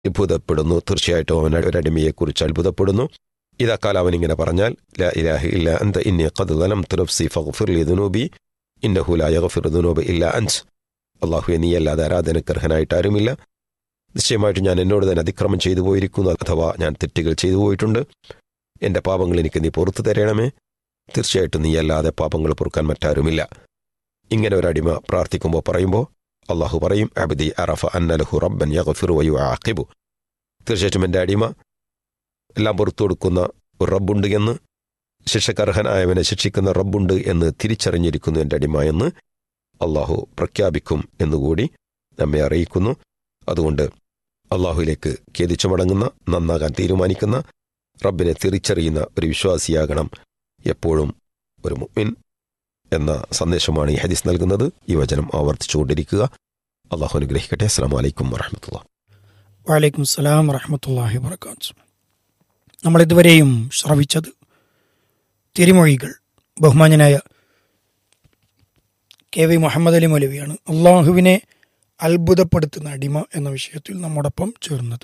അത്ഭുതപ്പെടുന്നു തീർച്ചയായിട്ടും അവൻ ഒരടിമയെക്കുറിച്ച് അത്ഭുതപ്പെടുന്നു ഇതാക്കാൽ അവൻ ഇങ്ങനെ പറഞ്ഞാൽ ലാ ഇലാഹ ഇല്ല അന്ത ഇന്നി ഖദ് ളലംതു നഫ്സി ഫഗ്ഫിർ ലി ദുനൂബി ഇന്നഹു ലാ യഗ്ഫിറു ദുനൂബ ഇല്ല അൻസ് അള്ളാഹുവെ നീ അല്ലാതെ ആരാധനക്ക് അർഹനായിട്ട് ആരുമില്ല നിശ്ചയമായിട്ട് ഞാൻ എന്നോട് തന്നെ അതിക്രമം ചെയ്തു പോയിരിക്കുന്നു അഥവാ ഞാൻ തെറ്റുകൾ ചെയ്തു പോയിട്ടുണ്ട് എൻ്റെ പാപങ്ങൾ എനിക്ക് നീ പുറത്തു തരണമേ തീർച്ചയായിട്ടും നീ അല്ലാതെ പാപങ്ങൾ പൊറുക്കാൻ മറ്റാരുമില്ല ഇങ്ങനെ ഒരടിമ പ്രാർത്ഥിക്കുമ്പോൾ പറയുമ്പോൾ അള്ളാഹു പറയും അബദി അറഫ അന്നലഹു റബ്ബൻ യഗ്ഫിറു വയു ആഖിബു തീർച്ചയായിട്ടും എൻ്റെ അടിമ എല്ലാം പുറത്തു കൊടുക്കുന്ന ഒരു റബ്ബുണ്ട് എന്ന് ശിക്ഷക്കർഹനായവനെ ശിക്ഷിക്കുന്ന റബ്ബുണ്ട് എന്ന് തിരിച്ചറിഞ്ഞിരിക്കുന്നു എൻ്റെ അടിമ എന്ന് അള്ളാഹു പ്രഖ്യാപിക്കും എന്നുകൂടി നമ്മെ അറിയിക്കുന്നു അതുകൊണ്ട് അള്ളാഹുവിലേക്ക് ഖേദിച്ചു മടങ്ങുന്ന നന്നാകാൻ തീരുമാനിക്കുന്ന റബ്ബിനെ തിരിച്ചറിയുന്ന ഒരു വിശ്വാസിയാകണം എപ്പോഴും ഒരു മുഅ്മിൻ എന്ന സന്ദേശമാണ് ഈ ഹദീസ് നൽകുന്നത് ഈ വചനം ആവർത്തിച്ചുകൊണ്ടിരിക്കുക അള്ളാഹു അനുഗ്രഹിക്കട്ടെ അസ്സാം വലൈക്കും വറഹമത്തുള്ള വലൈക്കും സ്സലാം വറഹമത്തല്ലാഹി വർക്കാത്തു നമ്മൾ ഇതുവരെയും ശ്രവിച്ചത് തിരുമൊഴികൾ ബഹുമാന്യനായ കെ വി മുഹമ്മദ് അലി മൗലവിയാണ് അള്ളാഹുവിനെ അത്ഭുതപ്പെടുത്തുന്ന അടിമ എന്ന വിഷയത്തിൽ നമ്മോടൊപ്പം ചേർന്നത്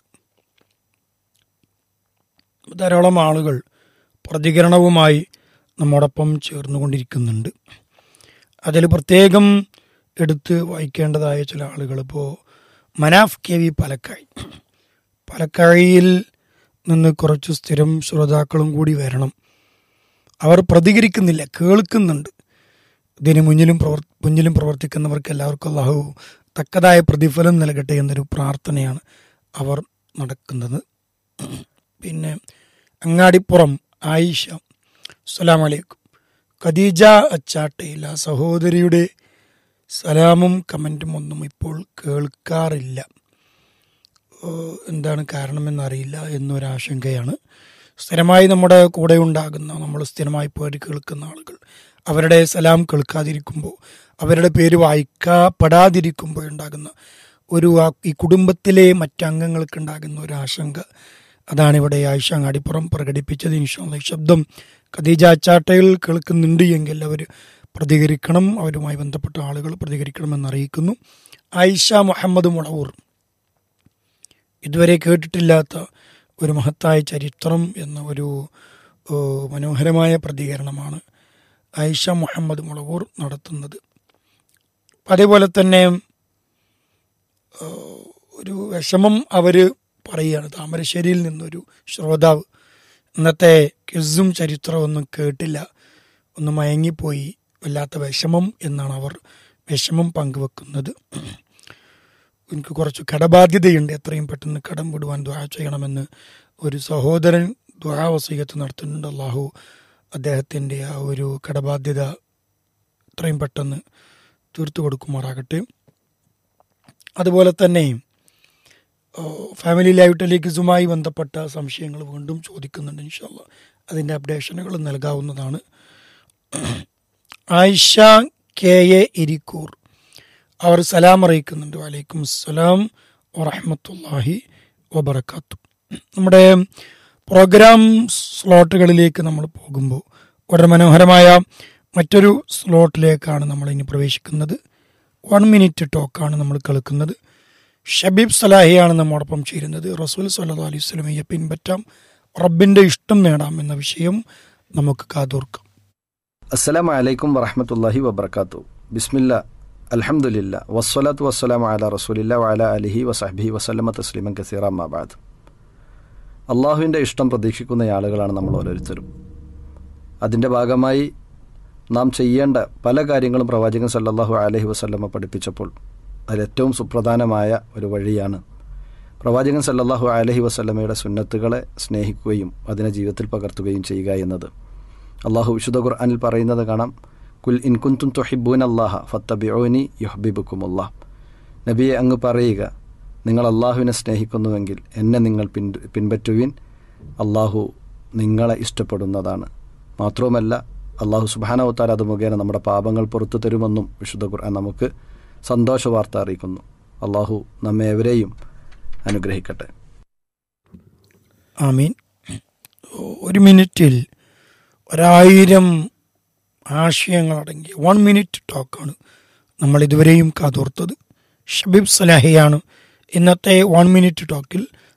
ധാരാളം ആളുകൾ പ്രതികരണവുമായി നമ്മോടൊപ്പം ചേർന്നുകൊണ്ടിരിക്കുന്നുണ്ട് അതിൽ പ്രത്യേകം എടുത്ത് വായിക്കേണ്ടതായ ചില ആളുകൾ ഇപ്പോൾ മനാഫ് കെ വി പലക്കായി പലക്കാഴിയിൽ നിന്ന് കുറച്ച് സ്ഥിരം ശ്രോതാക്കളും കൂടി വരണം അവർ പ്രതികരിക്കുന്നില്ല കേൾക്കുന്നുണ്ട് ഇതിന് മുന്നിലും പ്രവർ മുന്നിലും പ്രവർത്തിക്കുന്നവർക്ക് എല്ലാവർക്കും അള്ളാഹു തക്കതായ പ്രതിഫലം നൽകട്ടെ എന്നൊരു പ്രാർത്ഥനയാണ് അവർ നടക്കുന്നത് പിന്നെ അങ്ങാടിപ്പുറം ആയിഷ അസ്സലാം വലൈക്കും ഖദീജ അച്ചാട്ടയില്ല സഹോദരിയുടെ സലാമും കമൻറ്റും ഒന്നും ഇപ്പോൾ കേൾക്കാറില്ല ഏഹ് എന്താണ് കാരണമെന്നറിയില്ല എന്നൊരാശങ്കയാണ് സ്ഥിരമായി നമ്മുടെ കൂടെ ഉണ്ടാകുന്ന നമ്മൾ സ്ഥിരമായി പേര് കേൾക്കുന്ന ആളുകൾ അവരുടെ സലാം കേൾക്കാതിരിക്കുമ്പോൾ അവരുടെ പേര് വായിക്കപ്പെടാതിരിക്കുമ്പോൾ ഉണ്ടാകുന്ന ഒരു ആ- ഈ കുടുംബത്തിലെ മറ്റംഗങ്ങൾക്ക് ഉണ്ടാകുന്ന ഒരു ആശങ്ക അതാണ് ഇവിടെ ആയിഷ അങ്ങാടിപ്പുറം പ്രകടിപ്പിച്ചത് ഇൻഷാല്ല ഈ ശബ്ദം ഖദീജ അച്ചാട്ടയിൽ കേൾക്കുന്നുണ്ട് എങ്കിൽ അവർ പ്രതികരിക്കണം അവരുമായി ബന്ധപ്പെട്ട ആളുകൾ പ്രതികരിക്കണമെന്ന് അറിയിക്കുന്നു ആയിഷ മുഹമ്മദ് മുളവൂർ ഇതുവരെ കേട്ടിട്ടില്ലാത്ത ഒരു മഹത്തായ ചരിത്രം എന്ന ഒരു ഏഹ്, മനോഹരമായ പ്രതികരണമാണ് ആയിഷ മുഹമ്മദ് മുളവൂർ നടത്തുന്നത് അതേപോലെ തന്നെ ഏഹ്, ഒരു വിഷമം അവർ പറയുകയാണ് താമരശ്ശേരിയിൽ നിന്നൊരു ശ്രോതാവ് ഇന്നത്തെ ക്വിസും ചരിത്രവും ഒന്നും കേട്ടില്ല ഒന്ന് മയങ്ങിപ്പോയി വല്ലാത്ത വിഷമം എന്നാണ് അവർ വിഷമം പങ്കുവെക്കുന്നത് എനിക്ക് കുറച്ച് കടബാധ്യതയുണ്ട് എത്രയും പെട്ടെന്ന് കടം വിടുവാൻ ദ്വാ ചെയ്യണമെന്ന് ഒരു സഹോദരൻ ദ്വാ വസീയത്ത് നടത്തുന്നുണ്ട് അള്ളാഹു അദ്ദേഹത്തിൻ്റെ ആ ഒരു കടബാധ്യത എത്രയും പെട്ടെന്ന് തീർത്തു കൊടുക്കുമാറാകട്ടെ അതുപോലെ തന്നെ ഓ, ഫാമിലി ലൈവ് ടെലിക്സുമായി ബന്ധപ്പെട്ട സംശയങ്ങൾ വീണ്ടും ചോദിക്കുന്നുണ്ട് ഇൻഷാല്ല അതിൻ്റെ അപ്ഡേഷനുകൾ നൽകാവുന്നതാണ് ആയിഷ കെ എ ഇരിക്കൂർ അവർ സലാം അറിയിക്കുന്നുണ്ട് വലൈക്കും അസ്സലാം വറഹമത്തല്ലാഹി വബർക്കാത്തു നമ്മുടെ പ്രോഗ്രാം സ്ലോട്ടുകളിലേക്ക് നമ്മൾ പോകുമ്പോൾ വളരെ മനോഹരമായ മറ്റൊരു സ്ലോട്ടിലേക്കാണ് നമ്മൾ ഇനി പ്രവേശിക്കുന്നത് വൺ മിനിറ്റ് ടോക്കാണ് നമ്മൾ കേൾക്കുന്നത് ഷബീബ് സലാഹിയാണ് നമ്മോടൊപ്പം ചേരുന്നത് റസൂൽ സല്ലാ അലൈഹി സ്വലമയെ പിൻപറ്റാം റബ്ബിൻ്റെ ഇഷ്ടം നേടാം എന്ന വിഷയം നമുക്ക് കാതോർക്കാം അസ്സലാമു അലൈക്കും വറഹമത്തല്ലാഹി വബർക്കാത്തു ബിസ്മില്ല അൽഹംദുലില്ല വസ്സലാത്തു വസ്സലാം അല റസൂലില്ല വഅല അലിഹി വസഹബിഹി വസല്ലമ തസ്ലീമൻ കസീറ മാബാദ് അള്ളാഹുവിൻ്റെ ഇഷ്ടം പ്രതീക്ഷിക്കുന്ന ആളുകളാണ് നമ്മൾ ഓരോരുത്തരും അതിൻ്റെ ഭാഗമായി നാം ചെയ്യേണ്ട പല കാര്യങ്ങളും പ്രവാചകൻ സല്ലല്ലാഹു അലൈഹി വസല്ലമ പഠിപ്പിച്ചപ്പോൾ അതിലേറ്റവും സുപ്രധാനമായ ഒരു വഴിയാണ് പ്രവാചകൻ സല്ലല്ലാഹു അലൈഹി വസല്ലമയുടെ സുന്നത്തുകളെ സ്നേഹിക്കുകയും അതിനെ ജീവിതത്തിൽ പകർത്തുകയും ചെയ്യുക എന്നത് അള്ളാഹു വിശുദ്ധ ഖുർആനിൽ പറയുന്നത് കാണാം കുൽ ഇൻ കുന്തും തൊഹിബൂൻ അള്ളാഹ ഫത്തബിഒനി യുഹബിബുക്കുമുള്ള നബിയെ അങ്ങ് പറയുക നിങ്ങൾ അള്ളാഹുവിനെ സ്നേഹിക്കുന്നുവെങ്കിൽ എന്നെ നിങ്ങൾ പിൻ പിൻപറ്റുവിൻ അള്ളാഹു നിങ്ങളെ ഇഷ്ടപ്പെടുന്നതാണ് മാത്രവുമല്ല അള്ളാഹു സുബാനവത്താൽ അത് മുഖേന നമ്മുടെ പാപങ്ങൾ പുറത്തു തരുമെന്നും വിശുദ്ധ ഖുർആൻ നമുക്ക് സന്തോഷ വാർത്ത അറിയിക്കുന്നു അള്ളാഹു നമ്മെ എവരെയും അനുഗ്രഹിക്കട്ടെ ആമീൻ ഒരു മിനിറ്റിൽ ഒരായിരം ആശയങ്ങളടങ്ങിയ വൺ മിനിറ്റ് ടോക്കാണ് നമ്മൾ ഇതുവരെയും കാതോർത്തത് ഷബീബ് സലാഹിയാണ് ഇന്നത്തെ വൺ മിനിറ്റ് ടോക്കിൽ